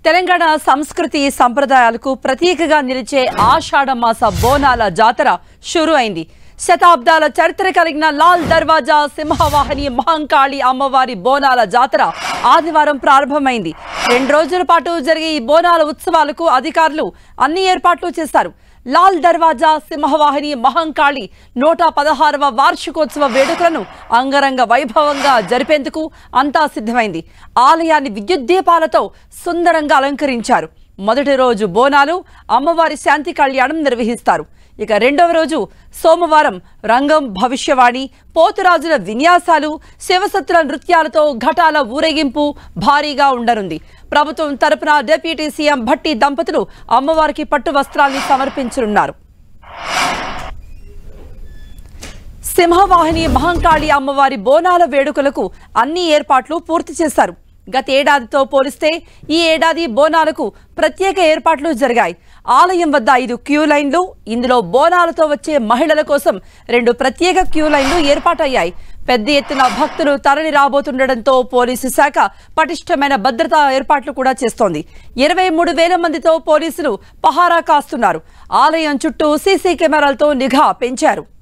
తెలంగాణ సంస్కృతి సంప్రదాయాలకు ప్రతీకగా నిలిచే ఆషాఢ మాస బోనాల జాతర షురు అయింది శతాబ్దాల చరిత్ర కలిగిన లాల్ దర్వాజా సింహవాహిని మహంకాళి అమ్మవారి బోనాల జాతర ఆదివారం ప్రారంభమైంది రెండు రోజుల పాటు జరిగే ఈ బోనాల ఉత్సవాలకు అధికారులు అన్ని ఏర్పాట్లు చేశారు లాల్ దర్వాజా సింహవాహిని మహంకాళి నూట పదహారవ వార్షికోత్సవ వేడుకలను అంగరంగ వైభవంగా జరిపేందుకు అంతా సిద్ధమైంది ఆలయాన్ని విద్యుత్ దీపాలతో సుందరంగా అలంకరించారు మొదటి రోజు బోనాలు అమ్మవారి శాంతి కళ్యాణం నిర్వహిస్తారు ఇక రెండవ రోజు సోమవారం రంగం భవిష్యవాణి పోతురాజుల విన్యాసాలు శివసత్తుల నృత్యాలతో ఘటాల ఊరేగింపు భారీగా ఉండనుంది ప్రభుత్వం తరపున డిప్యూటీ సీఎం భట్టి దంపతులు అమ్మవారికి పట్టు వస్త్రాల్ని సమర్పించనున్నారు సింహవాహిని మహంకాళి అమ్మవారి బోనాల వేడుకలకు అన్ని ఏర్పాట్లు పూర్తి చేశారు గత ఏడాదితో పోలిస్తే ఈ ఏడాది బోనాలకు ప్రత్యేక ఏర్పాట్లు జరిగాయి ఆలయం వద్ద ఐదు క్యూ లైన్లు ఇందులో బోనాలతో వచ్చే మహిళల కోసం రెండు ప్రత్యేక క్యూ లైన్లు ఏర్పాటయ్యాయి పెద్ద ఎత్తున భక్తులు తరలి రాబోతుండటంతో పోలీసు శాఖ పటిష్టమైన భద్రతా ఏర్పాట్లు కూడా చేస్తోంది ఇరవై మూడు వేల మందితో పోలీసులు పహారా కాస్తున్నారు ఆలయం చుట్టూ సీసీ కెమెరాలతో నిఘా పెంచారు